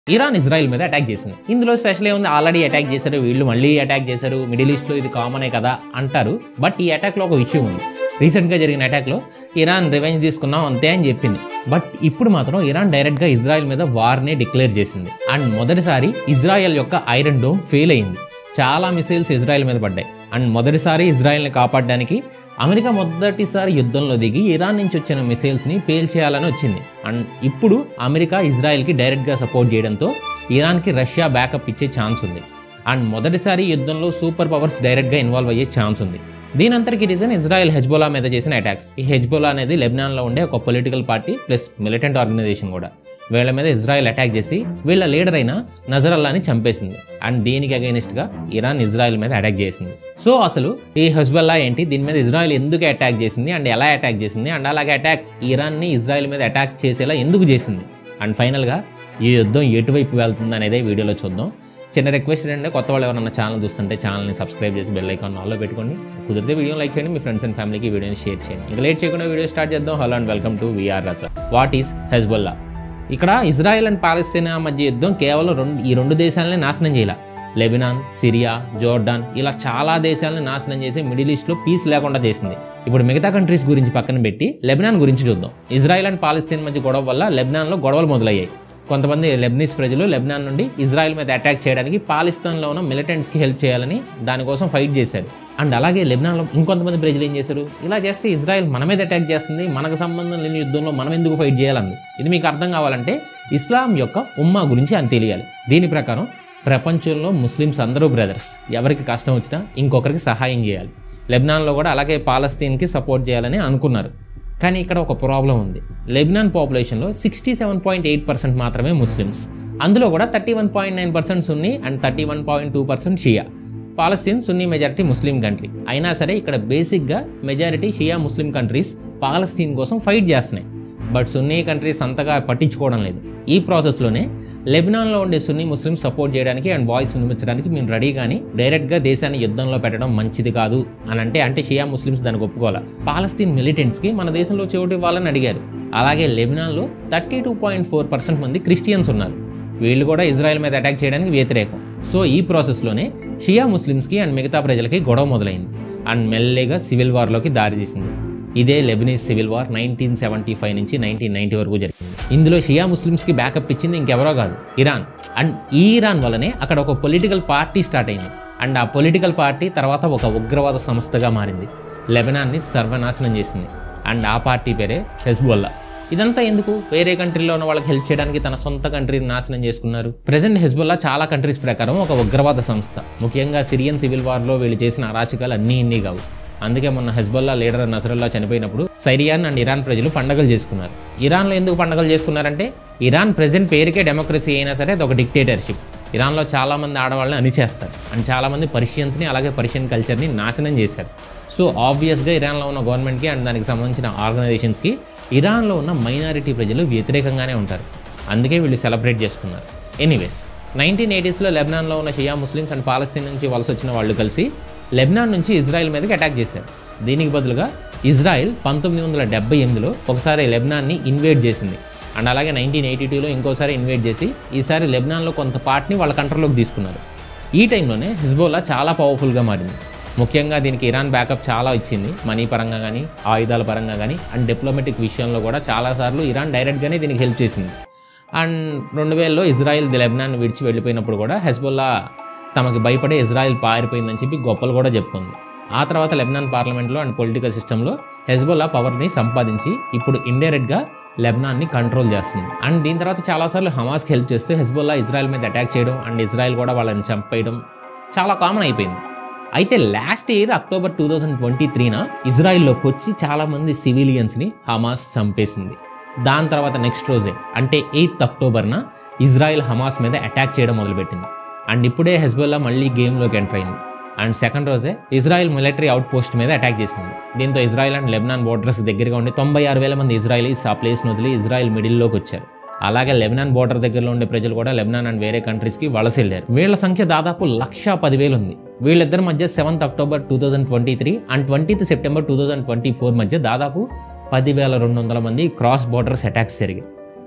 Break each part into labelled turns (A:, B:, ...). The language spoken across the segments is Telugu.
A: ఇరాన్ ఇజ్రాయెల్ మీద అటాక్ చేసింది ఇందులో స్పెషల్ ఏముంది ఆల్రెడీ అటాక్ చేశారు వీళ్ళు మళ్ళీ అటాక్ చేశారు మిడిల్ ఈస్ట్లో ఇది కామనే కదా అంటారు బట్ ఈ అటాక్లో ఒక విషయం ఉంది రీసెంట్గా జరిగిన అటాక్లో ఇరాన్ రివెంజ్ తీసుకున్నాం అంతే అని చెప్పింది బట్ ఇప్పుడు మాత్రం ఇరాన్ డైరెక్ట్గా ఇజ్రాయెల్ మీద వార్నే డిక్లేర్ చేసింది అండ్ మొదటిసారి ఇజ్రాయెల్ యొక్క ఐరన్ డోమ్ ఫెయిల్ అయింది చాలా మిసైల్స్ ఇజ్రాయెల్ మీద పడ్డాయి అండ్ మొదటిసారి ఇజ్రాయెల్ని కాపాడడానికి అమెరికా మొదటిసారి యుద్ధంలో దిగి ఇరాన్ నుంచి వచ్చిన మిసైల్స్ని పేల్చేయాలని వచ్చింది అండ్ ఇప్పుడు అమెరికా ఇజ్రాయెల్కి డైరెక్ట్గా సపోర్ట్ చేయడంతో ఇరాన్కి రష్యా బ్యాకప్ ఇచ్చే ఛాన్స్ ఉంది అండ్ మొదటిసారి యుద్ధంలో సూపర్ పవర్స్ డైరెక్ట్గా ఇన్వాల్వ్ అయ్యే ఛాన్స్ ఉంది దీనంతటికి రీజన్ ఇజ్రాయెల్ హెజ్బోలా మీద చేసిన అటాక్స్ ఈ హెజ్బోలా అనేది లెబనాన్లో ఉండే ఒక political party plus militant organisation కూడా వీళ్ళ మీద ఇజ్రాయెల్ అటాక్ చేసి వీళ్ళ లీడర్ అయిన నజరల్లాని చంపేసింది అండ్ దీనికి అగైనిస్ట్ గా ఇరాన్ ఇజ్రాయెల్ మీద అటాక్ చేసింది సో అసలు ఈ హెజ్బల్లా ఏంటి దీని మీద ఇజ్రాయెల్ ఎందుకు అటాక్ చేసింది అండ్ ఎలా అటాక్ చేసింది అండ్ అలాగే అటాక్ ఇరాన్ ని ఇజ్రాయెల్ మీద అటాక్ చేసేలా ఎందుకు చేసింది అండ్ ఫైనల్ గా ఈ యుద్ధం ఎటువైపు వెళ్తుంది అనేది వీడియోలో చూద్దాం చిన్న రిక్వెస్ట్ ఏంటంటే కొత్త వాళ్ళు ఎవరైనా ఛానల్ చూస్తుంటే ఛానల్ని సబ్స్క్రైబ్ చేసి బెల్ ఐకాన్ ఆల్లో పెట్టుకోండి కుదిరితే వీడియో లైక్ చేయండి మీ ఫ్రెండ్స్ అండ్ ఫ్యామిలీకి వీడియోని షేర్ చేయండి ఇంకా లేట్ చేయకుండా వీడియో స్టార్ట్ చేద్దాం hello and welcome to VR Rasa what is Hezbollah ఇక్కడ ఇజ్రాయెల్ అండ్ పాలస్తీనా మధ్య యుద్ధం కేవలం రెండు ఈ రెండు దేశాలనే నాశనం చేయాల లెబనాన్ సిరియా జోర్డాన్ ఇలా చాలా దేశాలను నాశనం చేసి మిడిల్ ఈస్ట్లో పీస్ లేకుండా చేసింది ఇప్పుడు మిగతా కంట్రీస్ గురించి పక్కన పెట్టి లెబనాన్ గురించి చూద్దాం ఇజ్రాయెల్ అండ్ పాలస్తీన్ మధ్య గొడవ వల్ల లెబనాన్లో గొడవలు మొదలయ్యాయి కొంతమంది లెబనీస్ ప్రజలు లెబనాన్ నుండి ఇజ్రాయెల్ మీద అటాక్ చేయడానికి పాలిస్తాన్లో ఉన్న మిలిటెంట్స్కి హెల్ప్ చేయాలని దానికోసం ఫైట్ చేశారు అండ్ అలాగే లెబనాన్లో ఇంకొంతమంది ప్రజలు ఏం చేశారు ఇలా చేస్తే ఇజ్రాయెల్ మన మీద అటాక్ చేస్తుంది మనకు సంబంధం లేని యుద్ధంలో మనం ఎందుకు ఫైట్ చేయాలంది ఇది మీకు అర్థం కావాలంటే ఇస్లాం యొక్క ఉమ్మా గురించి అని తెలియాలి దీని ప్రకారం ప్రపంచంలో ముస్లిమ్స్ అందరూ బ్రదర్స్ ఎవరికి కష్టం వచ్చినా ఇంకొకరికి సహాయం చేయాలి లెబనాన్లో కూడా అలాగే పాలస్తీన్కి సపోర్ట్ చేయాలని అనుకున్నారు కానీ ఇక్కడ ఒక ప్రాబ్లం ఉంది లెబనాన్ పాపులేషన్లో sixty seven point eight percent మాత్రమే ముస్లిమ్స్ అందులో కూడా thirty one point nine percent Sunni and thirty one point two percent Shia Palestine Sunni majority Muslim country అయినా సరే ఇక్కడ బేసిక్గా majority Shia Muslim countries Palestine కోసం ఫైట్ చేస్తున్నాయి బట్ సున్నీ కంట్రీస్ అంతగా పట్టించుకోవడం లేదు ఈ ప్రాసెస్లోనే లెబనాన్లో ఉండే సున్నీ ముస్లిం సపోర్ట్ చేయడానికి అండ్ వాయిస్ వినిపించడానికి మేము రెడీ కానీ డైరెక్ట్గా దేశాన్ని యుద్ధంలో పెట్టడం మంచిది కాదు అని అంటే అంటే షియా ముస్లిమ్స్ దానికి ఒప్పుకోవాలి పాలస్తీన్ మిలిటెంట్స్కి మన దేశంలో చోటు ఇవ్వాలని అడిగారు అలాగే లెబనాన్లో thirty two point four percent మంది క్రిస్టియన్స్ ఉన్నారు వీళ్ళు కూడా ఇజ్రాయెల్ మీద అటాక్ చేయడానికి వ్యతిరేకం సో ఈ ప్రాసెస్లోనే షియా ముస్లిమ్స్కి అండ్ మిగతా ప్రజలకి గొడవ మొదలైంది అండ్ మెల్లగా సివిల్ వార్లోకి దారితీసింది ఇదే Lebanese civil war nineteen seventy five నుంచి నైన్టీన్ నైన్టీ వరకు జరిగింది ఇందులో షియా ముస్లిమ్స్కి బ్యాకప్ ఇచ్చింది ఇంకెవరో కాదు ఇరాన్ అండ్ ఈ ఇరాన్ వల్లనే అక్కడ ఒక పొలిటికల్ పార్టీ స్టార్ట్ అయింది అండ్ ఆ పొలిటికల్ పార్టీ తర్వాత ఒక ఉగ్రవాద సంస్థగా మారింది లెబనాన్ని సర్వనాశనం చేసింది అండ్ ఆ పార్టీ పేరే హెజ్బొల్లా ఇదంతా ఎందుకు వేరే కంట్రీలో ఉన్న వాళ్ళకి హెల్ప్ చేయడానికి తన సొంత కంట్రీని నాశనం చేసుకున్నారు ప్రెసెంట్ హెజ్బుల్లా చాలా కంట్రీస్ ప్రకారం ఒక ఉగ్రవాద సంస్థ ముఖ్యంగా సిరియన్ సివిల్ వార్లో వీళ్ళు చేసిన అరాచకాలు అన్నీ ఇన్ని కావు అందుకే మొన్న హెజ్బుల్లా లీడర్ నజరుల్లా చనిపోయినప్పుడు సైరియాన్ అండ్ ఇరాన్ ప్రజలు పండగలు చేసుకున్నారు ఇరాన్లో ఎందుకు పండగలు చేసుకున్నారంటే ఇరాన్ ప్రెసెంట్ పేరుకే డెమోక్రసీ అయినా సరే అది ఒక డిక్టేటర్షిప్ ఇరాన్లో చాలా మంది ఆడవాళ్ళని అణిచేస్తారు అండ్ చాలా మంది పర్షియన్స్ని అలాగే పర్షియన్ కల్చర్ని నాశనం చేశారు సో ఆబ్వియస్గా ఇరాన్లో ఉన్న గవర్నమెంట్కి అండ్ దానికి సంబంధించిన ఆర్గనైజేషన్స్కి ఇరాన్లో ఉన్న మైనారిటీ ప్రజలు వ్యతిరేకంగానే ఉంటారు అందుకే వీళ్ళు సెలబ్రేట్ చేసుకున్నారు ఎనీవేస్ నైన్టీన్ ఎయిటీస్లో లెబనాన్లో ఉన్న షియా ముస్లిమ్స్ అండ్ పాలస్తీన్ నుంచి వలస వచ్చిన వాళ్ళు కలిసి లెబనాన్ నుంచి ఇజ్రాయెల్ మీదకి అటాక్ చేశారు దీనికి బదులుగా ఇజ్రాయెల్ పంతొమ్మిది వందల డెబ్బై ఎనిమిదిలో ఒకసారి లెబనాన్ని ఇన్వేట్ చేసింది అండ్ అలాగే నైన్టీన్ ఎయిటీ టూలో ఇంకోసారి ఇన్వేట్ చేసి ఈసారి లెబనాన్లో కొంత పార్ట్ని వాళ్ళ కంట్రోల్లోకి తీసుకున్నారు ఈ టైంలోనే హిజ్బోలా చాలా పవర్ఫుల్గా మారింది ముఖ్యంగా దీనికి ఇరాన్ బ్యాకప్ చాలా ఇచ్చింది మనీ పరంగా కానీ ఆయుధాల పరంగా కానీ అండ్ డిప్లొమాటిక్ విషయంలో కూడా చాలాసార్లు ఇరాన్ డైరెక్ట్గానే దీనికి హెల్ప్ చేసింది అండ్ రెండు వేలలో ఇజ్రాయెల్ లెబనాన్ విడిచి వెళ్ళిపోయినప్పుడు కూడా హెజ్బొల్లా తమకి భయపడే ఇజ్రాయెల్ పారిపోయిందని చెప్పి గొప్పలు కూడా చెప్పుకుంది ఆ తర్వాత లెబనాన్ పార్లమెంట్లో అండ్ పొలిటికల్ సిస్టంలో హెజ్బొల్లా పవర్ని సంపాదించి ఇప్పుడు ఇండైరెక్ట్గా లెబనాన్ని కంట్రోల్ చేస్తుంది అండ్ దీని తర్వాత చాలాసార్లు హమాస్కి హెల్ప్ చేస్తూ హెజ్బొల్లా ఇజ్రాయెల్ మీద అటాక్ చేయడం అండ్ ఇజ్రాయెల్ కూడా వాళ్ళని చంపేయడం చాలా కామన్ అయిపోయింది అయితే last year October two thousand twenty త్రీన ఇజ్రాయిల్లోకి వచ్చి చాలా మంది సివిలియన్స్ని హమాస్ చంపేసింది దాని తర్వాత నెక్స్ట్ రోజే అంటే ఎయిత్ అక్టోబర్న ఇజ్రాయెల్ హమాస్ మీద అటాక్ చేయడం మొదలుపెట్టింది అండ్ ఇప్పుడే హెజ్బొల్లా మళ్ళీ గేమ్లోకి ఎంటర్ అయింది అండ్ సెకండ్ రోజే ఇజ్రాయెల్ మిలిటరీ అవుట్ పోస్ట్ మీద అటాక్ చేసింది దీంతో ఇజ్రాయెల్ అండ్ లెబనాన్ బోర్డర్స్ దగ్గరగా ఉండి తొంభై ఆరు వేల మంది ఇజ్రాయలీస్ ఆ ప్లేస్ను వదిలి ఇజ్రాయెల్ మిడిల్లోకి వచ్చారు అలాగే లెబనాన్ బోర్డర్ దగ్గరలో ఉండే ప్రజలు కూడా లెబనాన్ అండ్ వేరే కంట్రీస్కి వలస వెళ్ళారు వీళ్ళ సంఖ్య దాదాపు లక్ష పదివేలు ఉంది వీళ్ళిద్దరి మధ్య seventh October two thousand twenty three and twentieth September two thousand twenty four మధ్య దాదాపు పదివేల రెండు వందల మంది క్రాస్ బోర్డర్స్ అటాక్స్ జరిగాయి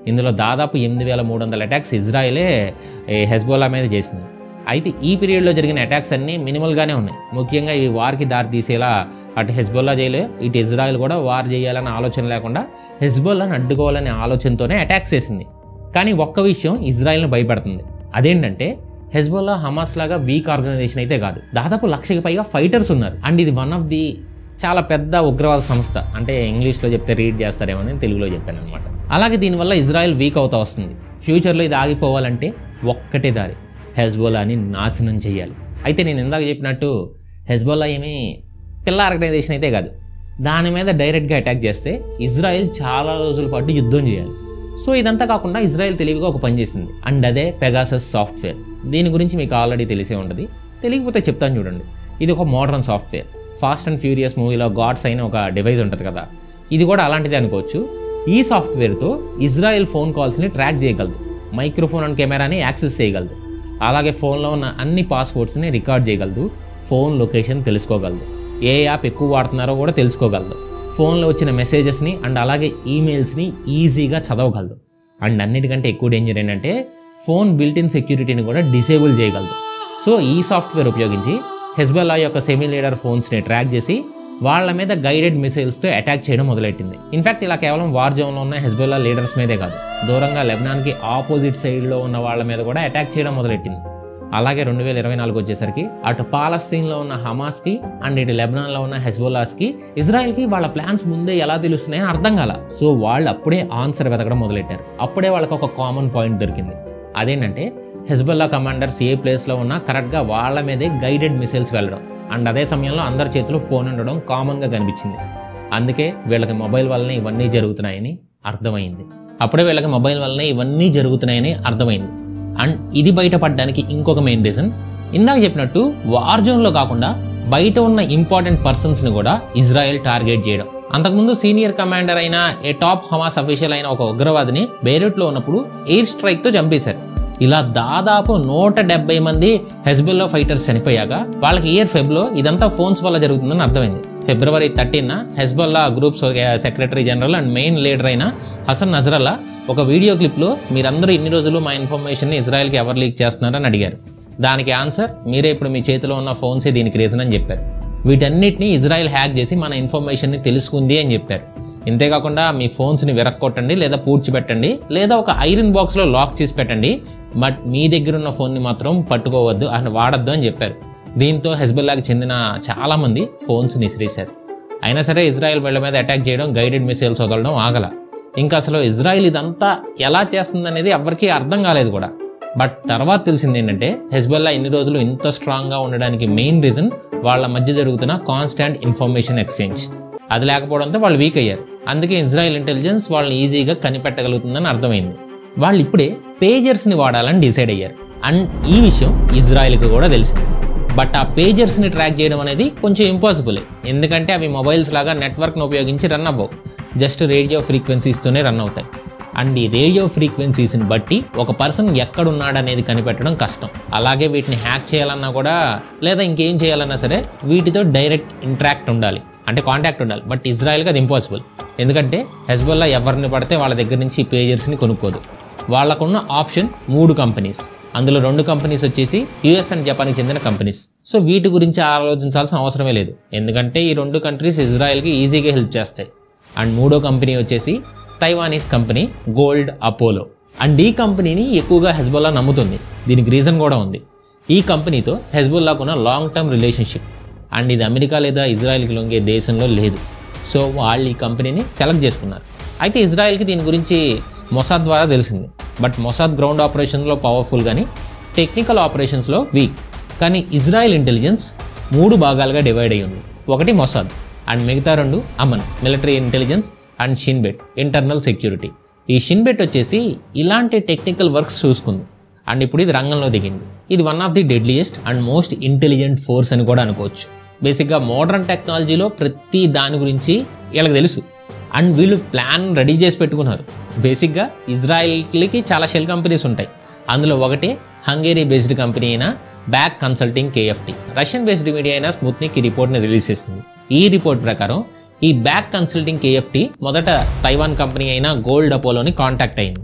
A: ఇందులో దాదాపు ఎనిమిది వేల మూడు వందల అటాక్స్ ఇజ్రాయలే ఏ, హెజ్బోలా మీద చేసింది అయితే ఈ పీరియడ్లో జరిగిన అటాక్స్ అన్నీ మినిమల్గానే ఉన్నాయి ముఖ్యంగా ఇవి వార్కి దారి తీసేలా అటు హెజ్బోల్లా చేయలే ఇటు ఇజ్రాయెల్ కూడా వార్ చేయాలన్న ఆలోచన లేకుండా హెజ్బోల్లాని అడ్డుకోవాలనే ఆలోచనతోనే అటాక్స్ చేసింది కానీ ఒక్క విషయం ఇజ్రాయెల్ని భయపడుతుంది అదేంటంటే హెజ్బోల్లా హమాస్ లాగా వీక్ ఆర్గనైజేషన్ అయితే కాదు దాదాపు లక్షకి పైగా ఫైటర్స్ ఉన్నారు అండ్ ఇది వన్ ఆఫ్ ది చాలా పెద్ద ఉగ్రవాద సంస్థ అంటే ఇంగ్లీష్లో చెప్తే రీడ్ చేస్తారేమో అని తెలుగులో చెప్పాను అనమాట అలాగే దీనివల్ల ఇజ్రాయెల్ వీక్ అవుతా వస్తుంది ఫ్యూచర్లో ఇది ఆగిపోవాలంటే ఒక్కటే దారి హెజ్బోలాని నాశనం చేయాలి అయితే నేను ఇందాక చెప్పినట్టు హెజ్బోలా ఏమీ పిల్ల ఆర్గనైజేషన్ అయితే కాదు దాని మీద డైరెక్ట్గా అటాక్ చేస్తే ఇజ్రాయెల్ చాలా రోజుల పాటు యుద్ధం చేయాలి సో ఇదంతా కాకుండా ఇజ్రాయెల్ తెలివిగా ఒక పని చేసింది అండ్ అదే పెగాసస్ సాఫ్ట్వేర్ దీని గురించి మీకు ఆల్రెడీ తెలిసే ఉంటుంది తెలియకపోతే చెప్తాను చూడండి ఇది ఒక modern software fast and furious మూవీలో గాడ్స్ అయిన ఒక డివైస్ ఉంటుంది కదా ఇది కూడా అలాంటిదే అనుకోవచ్చు ఈ సాఫ్ట్వేర్తో ఇజ్రాయెల్ ఫోన్ కాల్స్ని ట్రాక్ చేయగలదు మైక్రోఫోన్ అండ్ కెమెరాని యాక్సెస్ చేయగలదు అలాగే ఫోన్లో ఉన్న అన్ని పాస్వర్డ్స్ని రికార్డ్ చేయగలదు ఫోన్ లొకేషన్ తెలుసుకోగలదు ఏ యాప్ ఎక్కువ వాడుతున్నారో కూడా తెలుసుకోగలదు ఫోన్లో వచ్చిన మెసేజెస్ని అండ్ అలాగే ఈమెయిల్స్ని ఈజీగా చదవగలదు అండ్ అన్నిటికంటే ఎక్కువ డేంజర్ ఏంటంటే ఫోన్ బిల్ట్-ఇన్ సెక్యూరిటీని కూడా డిసేబుల్ చేయగలదు సో ఈ సాఫ్ట్వేర్ ఉపయోగించి హెజ్బెల్లా యొక్క సెమీ లీడర్ ఫోన్స్ని ట్రాక్ చేసి వాళ్ళ మీద గైడెడ్ మిసైల్స్తో అటాక్ చేయడం మొదలెట్టింది ఇన్ఫాక్ట్ ఇలా కేవలం వార్ జోన్లో ఉన్న హెజ్బెల్లా లీడర్స్ మీదే కాదు దూరంగా లెబనాన్కి ఆపోజిట్ సైడ్లో ఉన్న వాళ్ళ మీద కూడా అటాక్ చేయడం మొదలెట్టింది అలాగే రెండు వేల ఇరవై నాలుగు వచ్చేసరికి అటు పాలస్తీన్లో ఉన్న హమాస్కి అండ్ ఇటు లెబనాన్లో ఉన్న హెజ్బోలాస్కి ఇజ్రాయెల్కి వాళ్ళ ప్లాన్స్ ముందే ఎలా తెలుస్తున్నాయని అర్థం కాల సో వాళ్ళు అప్పుడే ఆన్సర్ వెతకడం మొదలెట్టారు అప్పుడే వాళ్ళకి ఒక కామన్ పాయింట్ దొరికింది అదేంటంటే హెజ్బల్లా కమాండర్స్ ఏ ప్లేస్లో ఉన్నా కరెక్ట్గా వాళ్ళ మీదే గైడెడ్ మిసైల్స్ వెళ్ళడం అండ్ అదే సమయంలో అందరి చేతిలో ఫోన్ ఉండడం కామన్గా కనిపించింది అందుకే వీళ్ళకి మొబైల్ వల్లనే ఇవన్నీ జరుగుతున్నాయని అర్థమైంది అప్పుడే వీళ్ళకి మొబైల్ వల్లనే ఇవన్నీ జరుగుతున్నాయని అర్థమైంది అండ్ ఇది బయటపడడానికి ఇంకొక మెయిన్ రీజన్ ఇందాక చెప్పినట్టు వార్ జోన్లో కాకుండా బయట ఉన్న ఇంపార్టెంట్ పర్సన్స్ని కూడా ఇజ్రాయెల్ టార్గెట్ చేయడం అంతకుముందు సీనియర్ కమాండర్ అయిన ఏ టాప్ హమాస్ అఫీషియల్ అయిన ఒక ఉగ్రవాదిని బేరూట్లో ఉన్నప్పుడు ఎయిర్ స్ట్రైక్తో చంపేశారు ఇలా దాదాపు నూట డెబ్బై మంది హెజ్బుల్లో ఫైటర్స్ చనిపోయాక వాళ్ళకి ఇయర్ ఫెబ్లో ఇదంతా ఫోన్స్ వల్ల జరుగుతుందని అర్థమైంది February thirteen Hezbollah group secretary general and main leader అయిన హసన్ నజరల్లా ఒక వీడియో క్లిప్లో మీరందరూ ఇన్ని రోజులు మా ఇన్ఫర్మేషన్ని ఇజ్రాయెల్కి ఎవరు లీక్ చేస్తున్నారని అడిగారు దానికి ఆన్సర్ మీరే ఇప్పుడు మీ చేతిలో ఉన్న ఫోన్సే దీనికి రీజన్ అని చెప్పారు వీటన్నిటిని ఇజ్రాయెల్ హ్యాక్ చేసి మన ఇన్ఫర్మేషన్ని తెలుసుకుంది అని చెప్పారు ఇంతేకాకుండా మీ ఫోన్స్ని విరక్కొట్టండి లేదా పూడ్చిపెట్టండి లేదా ఒక ఐరన్ బాక్స్లో లాక్ చేసి పెట్టండి బట్ మీ దగ్గర ఉన్న ఫోన్ని మాత్రం పట్టుకోవద్దు అని వాడద్దు అని చెప్పారు దీంతో హెజ్బుల్లాకి చెందిన చాలామంది ఫోన్స్ నిసిరేశారు అయినా సరే ఇజ్రాయెల్ వీళ్ళ మీద అటాక్ చేయడం గైడెడ్ మిసైల్స్ వదలడం ఆగల ఇంకా అసలు ఇజ్రాయెల్ ఇదంతా ఎలా చేస్తుందనేది ఎవరికీ అర్థం కాలేదు కూడా బట్ తర్వాత తెలిసింది ఏంటంటే హెజ్బల్లా ఇన్ని రోజులు ఇంత స్ట్రాంగ్గా ఉండడానికి మెయిన్ రీజన్ వాళ్ళ మధ్య జరుగుతున్న కాన్స్టాంట్ ఇన్ఫర్మేషన్ ఎక్స్చేంజ్ అది లేకపోవడంతో వాళ్ళు వీక్ అయ్యారు అందుకే ఇజ్రాయెల్ ఇంటెలిజెన్స్ వాళ్ళని ఈజీగా కనిపెట్టగలుగుతుందని అర్థమైంది వాళ్ళు ఇప్పుడే పేజర్స్ని వాడాలని డిసైడ్ అయ్యారు అండ్ ఈ విషయం ఇజ్రాయెల్కి కూడా తెలిసింది బట్ ఆ పేజర్స్ని ట్రాక్ చేయడం అనేది కొంచెం ఇంపాసిబుల్ ఎందుకంటే అవి మొబైల్స్ లాగా నెట్వర్క్ను ఉపయోగించి రన్ అవ్వవు జస్ట్ రేడియో ఫ్రీక్వెన్సీస్తోనే రన్ అవుతాయి అండ్ ఈ రేడియో ఫ్రీక్వెన్సీస్ని బట్టి ఒక పర్సన్ ఎక్కడున్నాడనేది కనిపెట్టడం కష్టం అలాగే వీటిని హ్యాక్ చేయాలన్నా కూడా లేదా ఇంకేం చేయాలన్నా సరే వీటితో డైరెక్ట్ ఇంటరాక్ట్ ఉండాలి అంటే కాంటాక్ట్ ఉండాలి బట్ ఇజ్రాయెల్కి అది ఇంపాసిబుల్ ఎందుకంటే హెజ్బల్లా ఎవరిని పడితే వాళ్ళ దగ్గర నుంచి ఈ పేజర్స్ని కొనుక్కోదు వాళ్ళకున్న ఆప్షన్ మూడు కంపెనీస్ అందులో రెండు కంపెనీస్ వచ్చేసి యుఎస్ అండ్ జపాన్కి చెందిన కంపెనీస్ సో వీటి గురించి ఆలోచించాల్సిన అవసరమే లేదు ఎందుకంటే ఈ రెండు కంట్రీస్ ఇజ్రాయెల్కి ఈజీగా హెల్ప్ చేస్తాయి అండ్ మూడో కంపెనీ వచ్చేసి Taiwanese company Gold Apollo and ఈ కంపెనీని ఎక్కువగా హెజ్బుల్లా నమ్ముతుంది దీనికి రీజన్ కూడా ఉంది ఈ కంపెనీతో హెజ్బుల్లాకున్న లాంగ్ టర్మ్ రిలేషన్షిప్ అండ్ ఇది అమెరికా లేదా ఇజ్రాయెల్కి లొంగే దేశంలో లేదు సో వాళ్ళు ఈ కంపెనీని సెలెక్ట్ చేసుకున్నారు అయితే ఇజ్రాయెల్కి దీని గురించి మొసాద్ ద్వారా తెలిసింది బట్ మొసాద్ గ్రౌండ్ ఆపరేషన్లో పవర్ఫుల్ కానీ టెక్నికల్ ఆపరేషన్స్లో వీక్ కానీ ఇజ్రాయెల్ ఇంటెలిజెన్స్ మూడు భాగాలుగా డివైడ్ అయ్యి ఉంది ఒకటి మొసాద్ అండ్ మిగతా రెండు Aman military intelligence and Shin Bet internal security ఈ షిన్బెట్ వచ్చేసి ఇలాంటి టెక్నికల్ వర్క్స్ చూసుకుంది అండ్ ఇప్పుడు ఇది రంగంలో దిగింది ఇది one of the deadliest and most intelligent force అని కూడా అనుకోవచ్చు బేసిక్గా మోడర్న్ టెక్నాలజీలో ప్రతి దాని గురించి వీళ్ళకి తెలుసు అండ్ వీళ్ళు ప్లాన్ రెడీ చేసి పెట్టుకున్నారు బేసిక్గా ఇజ్రాయిల్కి చాలా షెల్ కంపెనీస్ ఉంటాయి అందులో ఒకటి హంగేరీ బేస్డ్ కంపెనీ అయిన BAC consulting KFT Russian based media అయిన స్ముత్నిక్ ఈ రిపోర్ట్ని రిలీజ్ చేసింది ఈ రిపోర్ట్ ప్రకారం ఈ బ్యాక్ కన్సల్టింగ్ కేఎఫ్టీ మొదట తైవాన్ కంపెనీ అయిన గోల్డ్ అపోలోని కాంటాక్ట్ అయింది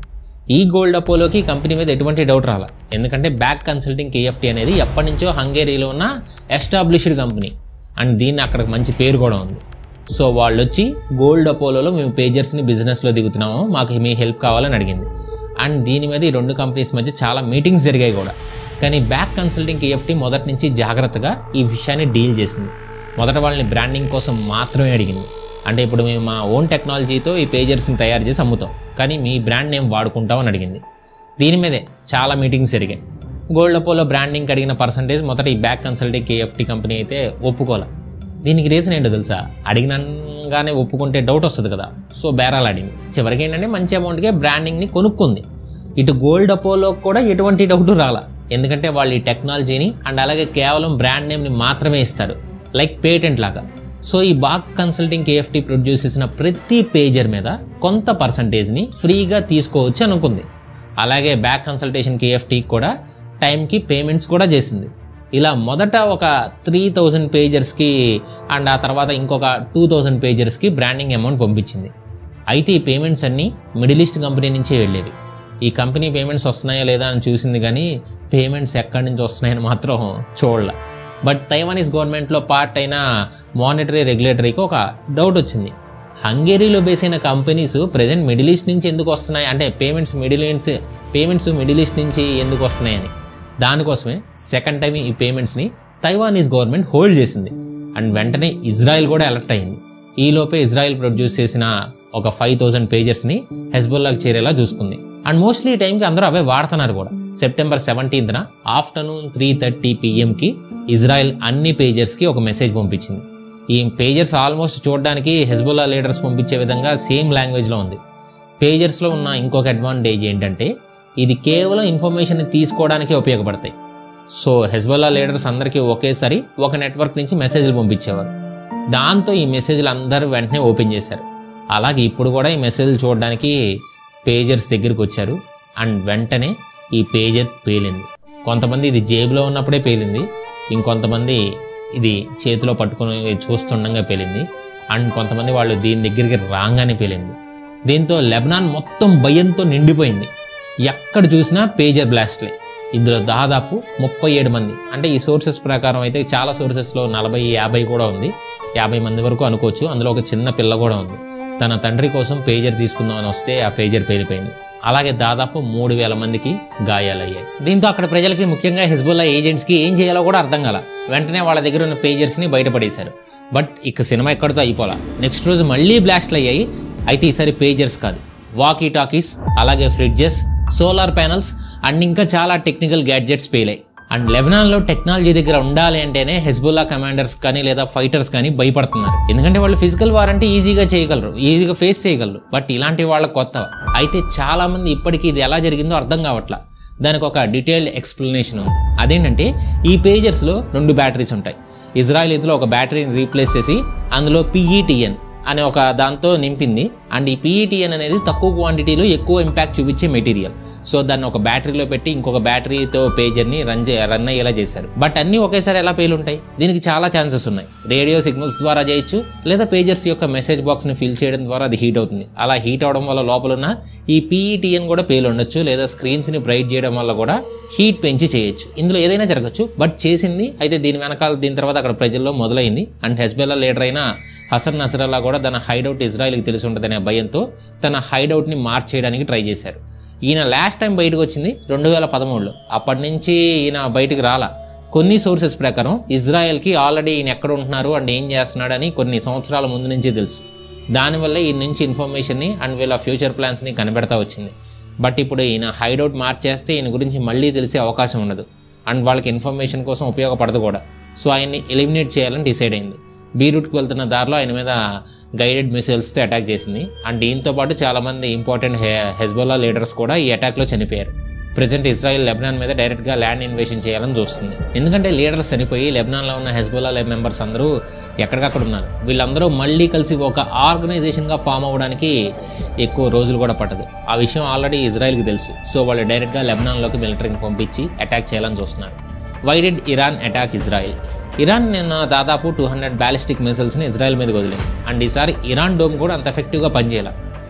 A: ఈ గోల్డ్ అపోలోకి కంపెనీ మీద ఎటువంటి డౌట్ రాల ఎందుకంటే బ్యాక్ కన్సల్టింగ్ కేఎఫ్టీ అనేది ఎప్పటి నుంచో హంగేరీలో ఉన్న ఎస్టాబ్లిష్డ్ కంపెనీ అండ్ దీన్ని అక్కడ మంచి పేరు కూడా ఉంది సో వాళ్ళు వచ్చి గోల్డ్ అపోలోలో మేము పేజర్స్ని బిజినెస్లో దిగుతున్నాము మాకు మీ హెల్ప్ కావాలని అడిగింది అండ్ దీని మీద ఈ రెండు కంపెనీస్ మధ్య చాలా మీటింగ్స్ జరిగాయి కూడా కానీ బ్యాక్ కన్సల్టింగ్ కేఎఫ్టీ మొదటి నుంచి జాగ్రత్తగా ఈ విషయాన్ని డీల్ చేసింది మొదట వాళ్ళని బ్రాండింగ్ కోసం మాత్రమే అడిగింది అంటే ఇప్పుడు మేము మా ఓన్ టెక్నాలజీతో ఈ పేజర్స్ని తయారు చేసి అమ్ముతాం కానీ మీ బ్రాండ్ నేమ్ వాడుకుంటామని అడిగింది దీని మీదే చాలా మీటింగ్స్ జరిగాయి గోల్డ్ అపోలో బ్రాండింగ్ అడిగిన పర్సంటేజ్ మొదట ఈ బ్యాక్ కన్సల్టింగ్ కేఎఫ్టీ కంపెనీ అయితే ఒప్పుకోలే దీనికి రీజన్ ఏంటో తెలుసా అడిగినగానే ఒప్పుకుంటే డౌట్ వస్తుంది కదా సో బేరాలు అడిగింది చివరికి ఏంటంటే మంచి అమౌంట్కే బ్రాండింగ్ని కొనుక్కుంది ఇటు గోల్డ్ అపోలో కూడా ఎటువంటి డౌట్ రాలా ఎందుకంటే వాళ్ళు ఈ టెక్నాలజీని అండ్ అలాగే కేవలం బ్రాండ్ నేమ్ని మాత్రమే ఇస్తారు లైక్ పేటెంట్ లాగా సో ఈ బాక్ కన్సల్టింగ్ కేఎఫ్టీ ప్రొడ్యూస్ చేసిన ప్రతి పేజర్ మీద కొంత పర్సంటేజ్ని ఫ్రీగా తీసుకోవచ్చు అనుకుంది అలాగే బ్యాక్ కన్సల్టేషన్ కేఎఫ్టీకి కూడా టైంకి పేమెంట్స్ కూడా చేసింది ఇలా మొదట ఒక త్రీ థౌజండ్ పేజర్స్కి అండ్ ఆ తర్వాత ఇంకొక టూ థౌజండ్ పేజర్స్కి బ్రాండింగ్ అమౌంట్ పంపించింది అయితే ఈ పేమెంట్స్ అన్నీ మిడిల్ ఈస్ట్ కంపెనీ నుంచే వెళ్ళేవి ఈ కంపెనీ పేమెంట్స్ వస్తున్నాయా లేదా అని చూసింది కానీ పేమెంట్స్ ఎక్కడి నుంచి వస్తున్నాయని మాత్రం చూడలే బట్ తైవానీస్ గవర్నమెంట్లో పార్ట్ అయిన మానిటరీ రెగ్యులేటరీకి ఒక డౌట్ వచ్చింది హంగేరీలో బేస్ అయిన కంపెనీస్ ప్రజెంట్ మిడిల్ ఈస్ట్ నుంచి ఎందుకు వస్తున్నాయి అంటే payments middle east payments middle east నుంచి ఎందుకు వస్తున్నాయని దానికోసమే సెకండ్ టైం ఈ పేమెంట్స్ని తైవానీస్ గవర్నమెంట్ హోల్డ్ చేసింది అండ్ వెంటనే ఇజ్రాయెల్ కూడా అలర్ట్ అయింది ఈ లోపే ఇజ్రాయెల్ ప్రొడ్యూస్ చేసిన ఒక ఫైవ్ థౌసండ్ పేజెస్ని హెస్బుల్లాకి చేరేలా చూసుకుంది అండ్ మోస్ట్లీ ఈ టైంకి అందరూ అవే వాడుతున్నారు కూడా సెప్టెంబర్ సెవెంటీన్త్న ఆఫ్టర్నూన్ త్రీ థర్టీ పిఎంకి ఇజ్రాయెల్ అన్ని పేజర్స్కి ఒక మెసేజ్ పంపించింది ఈ పేజర్స్ ఆల్మోస్ట్ చూడడానికి హెజ్బుల్లా లీడర్స్ పంపించే విధంగా సేమ్ లాంగ్వేజ్లో ఉంది పేజర్స్లో ఉన్న ఇంకొక అడ్వాంటేజ్ ఏంటంటే ఇది కేవలం ఇన్ఫర్మేషన్ తీసుకోవడానికి ఉపయోగపడతాయి సో హెజ్బుల్లా లీడర్స్ అందరికీ ఒకేసారి ఒక నెట్వర్క్ నుంచి మెసేజ్లు పంపించేవారు దాంతో ఈ మెసేజ్లు అందరూ వెంటనే ఓపెన్ చేశారు అలాగే ఇప్పుడు కూడా ఈ మెసేజ్లు చూడడానికి పేజర్స్ దగ్గరికి వచ్చారు అండ్ వెంటనే ఈ పేజర్ పేలింది కొంతమంది ఇది జేబులో ఉన్నప్పుడే పేలింది ఇంకొంతమంది ఇది చేతిలో పట్టుకుని చూస్తుండగా పేలింది అండ్ కొంతమంది వాళ్ళు దీని దగ్గరికి రాగానే పేలింది దీంతో లెబనాన్ మొత్తం భయంతో నిండిపోయింది ఎక్కడ చూసినా పేజర్ బ్లాస్ట్లే ఇందులో దాదాపు ముప్పై ఏడు మంది అంటే ఈ సోర్సెస్ ప్రకారం అయితే చాలా సోర్సెస్లో నలభై యాభై కూడా ఉంది యాభై మంది వరకు అనుకోవచ్చు అందులో ఒక చిన్న పిల్ల కూడా ఉంది తన తండ్రి కోసం పేజర్ తీసుకుందామని వస్తే ఆ పేజర్ పేలిపోయింది అలాగే దాదాపు మూడు వేల మందికి గాయాలయ్యాయి దీంతో అక్కడ ప్రజలకి ముఖ్యంగా హిజ్బుల్లా ఏజెంట్స్కి ఏం చేయాలో కూడా అర్థం కాల వెంటనే వాళ్ళ దగ్గర ఉన్న పేజర్స్ని బయటపడేశారు బట్ ఇక సినిమా ఎక్కడితో అయిపోలా నెక్స్ట్ రోజు మళ్ళీ బ్లాస్ట్లు అయ్యాయి అయితే ఈసారి పేజర్స్ కాదు వాకీ టాకీస్ అలాగే ఫ్రిడ్జెస్ సోలార్ ప్యానల్స్ అండ్ ఇంకా చాలా టెక్నికల్ గ్యాడ్జెట్స్ పేలాయి అండ్ లెబనాన్లో టెక్నాలజీ దగ్గర ఉండాలి అంటేనే హెజ్బుల్లా కమాండర్స్ కానీ లేదా ఫైటర్స్ కానీ భయపడుతున్నారు ఎందుకంటే వాళ్ళు ఫిజికల్ వార్ అంటే ఈజీగా చేయగలరు ఈజీగా ఫేస్ చేయగలరు బట్ ఇలాంటి వాళ్ళ కొత్త అయితే చాలా మంది ఇప్పటికీ ఇది ఎలా జరిగిందో అర్థం కావట్లా దానికి ఒక డీటెయిల్డ్ ఎక్స్ప్లెనేషన్ ఉంది అదేంటంటే ఈ పేజర్స్లో రెండు బ్యాటరీస్ ఉంటాయి ఇజ్రాయెల్ ఇందులో ఒక బ్యాటరీని రీప్లేస్ చేసి అందులో పిఈటిఎన్ అనే ఒక దాంతో నింపింది అండ్ ఈ పిఈటిఎన్ అనేది తక్కువ క్వాంటిటీలో ఎక్కువ ఇంపాక్ట్ చూపించే మెటీరియల్ సో దాన్ని ఒక బ్యాటరీలో పెట్టి ఇంకొక బ్యాటరీతో పేజర్ని రన్ చే రన్ అయ్యేలా చేశారు బట్ అన్ని ఒకేసారి ఎలా పేలుంటాయి దీనికి చాలా ఛాన్సెస్ ఉన్నాయి రేడియో సిగ్నల్స్ ద్వారా చేయొచ్చు లేదా పేజర్స్ యొక్క మెసేజ్ బాక్స్ని ఫిల్ చేయడం ద్వారా అది హీట్ అవుతుంది అలా హీట్ అవడం వల్ల లోపల ఉన్న ఈ పీఈటీఎన్ కూడా పేలు ఉండొచ్చు లేదా స్క్రీన్స్ని బ్రైట్ చేయడం వల్ల కూడా హీట్ పెంచి చేయొచ్చు ఇందులో ఏదైనా జరగచ్చు బట్ చేసింది అయితే దీని వెనకాల దీని తర్వాత అక్కడ ప్రజల్లో మొదలైంది అండ్ హెస్బెల్లా లీడర్ అయిన హసన్ నసరల్లా కూడా తన హైడౌట్ ఇజ్రాయెల్కి తెలిసి ఉంటుందనే భయంతో తన హైడౌట్ని మార్చేయడానికి ట్రై చేశారు ఈయన లాస్ట్ టైం బయటకు వచ్చింది రెండు వేల పదమూడులో అప్పటి నుంచి ఈయన బయటకు రాలా కొన్ని సోర్సెస్ ప్రకారం ఇజ్రాయెల్కి ఆల్రెడీ ఈయన ఎక్కడ ఉంటున్నారు అండ్ ఏం చేస్తున్నాడని కొన్ని సంవత్సరాల ముందు నుంచి తెలుసు దానివల్ల ఈయన నుంచి ఇన్ఫర్మేషన్ని అండ్ వీళ్ళ ఫ్యూచర్ ప్లాన్స్ని కనిపెడతా వచ్చింది బట్ ఇప్పుడు ఈయన హైడౌట్ మార్చేస్తే ఈయన గురించి మళ్ళీ తెలిసే అవకాశం ఉండదు అండ్ వాళ్ళకి ఇన్ఫర్మేషన్ కోసం ఉపయోగపడదు కూడా సో ఆయన్ని ఎలిమినేట్ చేయాలని డిసైడ్ అయింది బీరూట్కి వెళ్తున్న దారిలో ఆయన మీద గైడెడ్ మిసైల్స్తో అటాక్ చేసింది అండ్ దీంతో పాటు చాలామంది ఇంపార్టెంట్ హె హెజ్బోలా లీడర్స్ కూడా ఈ అటాక్లో చనిపోయారు ప్రజెంట్ ఇజ్రాయెల్ లెబనాన్ మీద డైరెక్ట్గా ల్యాండ్ ఇన్వేషన్ చేయాలని చూస్తుంది ఎందుకంటే లీడర్స్ చనిపోయి లెబనాన్లో ఉన్న హెజ్బోలా లెబ్ మెంబర్స్ అందరూ ఎక్కడికక్కడ ఉన్నారు వీళ్ళందరూ మళ్ళీ కలిసి ఒక ఆర్గనైజేషన్గా ఫామ్ అవ్వడానికి ఎక్కువ రోజులు కూడా పట్టదు ఆ విషయం ఆల్రెడీ ఇజ్రాయెల్కి తెలుసు సో వాళ్ళు డైరెక్ట్గా లెబనాన్లోకి మిలిటరీని పంపించి అటాక్ చేయాలని చూస్తున్నారు why did Iran attack Israel Iran నిన్న దాదాపు టూ హండ్రెడ్ బ్యాలిస్టిక్ మిసైల్స్ని ఇజ్రాయెల్ మీద వదిలింది అండ్ ఈసారి ఇరాన్ డోమ్ కూడా అంత ఎఫెక్టివ్గా పనిచేయాలి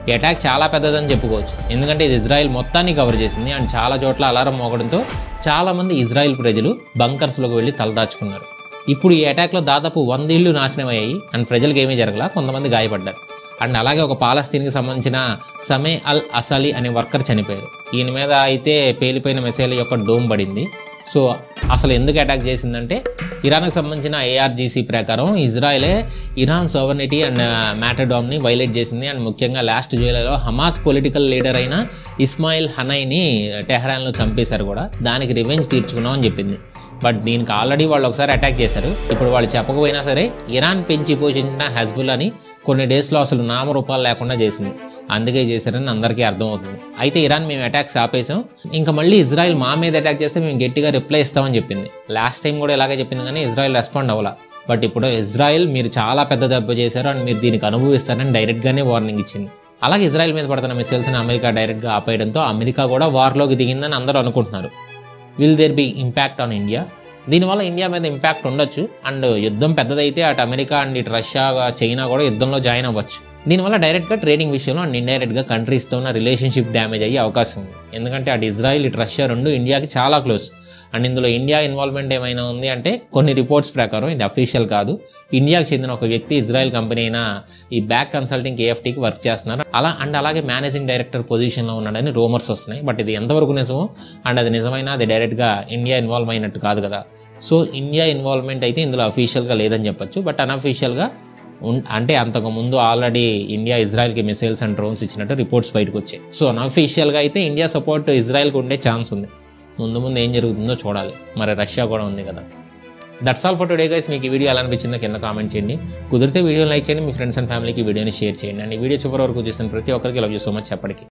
A: ఈ అటాక్ చాలా పెద్దదని చెప్పుకోవచ్చు ఎందుకంటే ఇది ఇజ్రాయెల్ మొత్తాన్ని కవర్ చేసింది అండ్ చాలా చోట్ల అలారం మోగడంతో చాలామంది ఇజ్రాయెల్ ప్రజలు బంకర్స్లోకి వెళ్ళి తలదాచుకున్నారు ఇప్పుడు ఈ అటాక్లో దాదాపు వంద ఇళ్ళు నాశనం అయ్యాయి అండ్ ప్రజలకు ఏమీ జరగల కొంతమంది గాయపడ్డారు అండ్ అలాగే ఒక పాలస్తీన్కి సంబంధించిన సమే అల్ అసలి అనే వర్కర్ చనిపోయారు ఈయన మీద అయితే పేలిపోయిన మిసైల్ యొక్క డోమ్ పడింది సో అసలు ఎందుకు అటాక్ చేసిందంటే ఇరాన్కి సంబంధించిన ఏఆర్జీసీ ప్రకారం ఇజ్రాయలే ఇరాన్ సోవర్నిటీ అండ్ మ్యాటడామ్ని వైలేట్ చేసింది అండ్ ముఖ్యంగా లాస్ట్ జూలైలో హమాస్ పొలిటికల్ లీడర్ అయిన ఇస్మాయిల్ హనైని టెహరాన్లో చంపేశారు కూడా దానికి రివెంజ్ తీర్చుకున్నాం అని చెప్పింది బట్ దీనికి ఆల్రెడీ వాళ్ళు ఒకసారి అటాక్ చేశారు ఇప్పుడు వాళ్ళు చెప్పకపోయినా సరే ఇరాన్ పెంచి పోషించిన హెజ్బుల్లాని కొన్ని డేస్లో అసలు నామరూపాలు లేకుండా చేసింది అందుకే చేశారని అందరికీ అర్థమవుతుంది అయితే ఇరాన్ మేము అటాక్స్ ఆపేసాం ఇంకా మళ్ళీ ఇజ్రాయెల్ మా మీద అటాక్ చేస్తే మేము గట్టిగా రిప్లై ఇస్తామని చెప్పింది లాస్ట్ టైం కూడా ఇలాగే చెప్పింది కానీ ఇజ్రాయెల్ రెస్పాండ్ అవ్వాల బట్ ఇప్పుడు ఇజ్రాయెల్ మీరు చాలా పెద్ద దెబ్బ చేశారు అండ్ మీరు దీనికి అనుభవిస్తారని డైరెక్ట్గానే వార్నింగ్ ఇచ్చింది అలాగే ఇజ్రాయెల్ మీద పడుతున్న మిసైల్స్ని అమెరికా డైరెక్ట్గా ఆపేయడంతో అమెరికా కూడా వార్లోకి దిగిందని అందరూ అనుకుంటున్నారు will there be impact on India దీనివల్ల ఇండియా మీద ఇంపాక్ట్ ఉండొచ్చు అండ్ యుద్ధం పెద్దదైతే అటు అమెరికా అండ్ ఇటు రష్యా చైనా కూడా యుద్ధంలో జాయిన్ అవ్వచ్చు దీనివల్ల డైరెక్ట్గా ట్రేడింగ్ విషయంలో అండ్ ఇండైరెక్ట్గా కంట్రీస్తో ఉన్న రిలేషన్షిప్ డ్యామేజ్ అయ్యే అవకాశం ఉంది ఎందుకంటే అటు ఇజ్రాయిల్ ఇటు రష్యా రెండు ఇండియాకి చాలా క్లోజ్ అండ్ ఇందులో ఇండియా ఇన్వాల్వ్మెంట్ ఏమైనా ఉంది అంటే కొన్ని రిపోర్ట్స్ ప్రకారం ఇది అఫీషియల్ కాదు ఇండియాకి చెందిన ఒక వ్యక్తి ఇజ్రాయెల్ కంపెనీ అయిన ఈ బ్యాక్ కన్సల్టింగ్ కేఎఫ్టీకి వర్క్ చేస్తున్నారు అలా అండ్ అలాగే మేనేజింగ్ డైరెక్టర్ పొజిషన్లో ఉన్నాడని రూమర్స్ వస్తున్నాయి బట్ ఇది ఎంతవరకు నిజమో అండ్ అది నిజమైనా అది డైరెక్ట్గా ఇండియా ఇన్వాల్వ్ అయినట్టు కాదు కదా సో ఇండియా ఇన్వాల్వ్మెంట్ అయితే ఇందులో అఫీషియల్గా లేదని చెప్పొచ్చు బట్ అన్అఫీషియల్గా ఉన్- అంటే అంతకుముందు ఆల్రెడీ ఇండియా ఇజ్రాయెల్కి మిసైల్స్ అండ్ డ్రోన్స్ ఇచ్చినట్టు రిపోర్ట్స్ బయటకు వచ్చాయి సో అన్అఫీషియల్గా అయితే ఇండియా సపోర్ట్ ఇజ్రాయెల్కి ఉండే ఛాన్స్ ఉంది ముందు ముందు ఏం జరుగుతుందో చూడాలి మరి రష్యా కూడా ఉంది కదా that's all for today guys మీకు ఈ వీడియో ఎలా అనిపించిందో కింద కామెంట్ చేయండి కుదిరితే వీడియో లైక్ చేయండి మీ ఫ్రెండ్స్ అండ్ ఫ్యామిలీకి వీడియోని షేర్ చేయండి అండ్ ఈ వీడియో చివరి వరకు చూసిన ప్రతి ఒక్కరికి లవ్ యూ సో మచ్ చెప్పడికి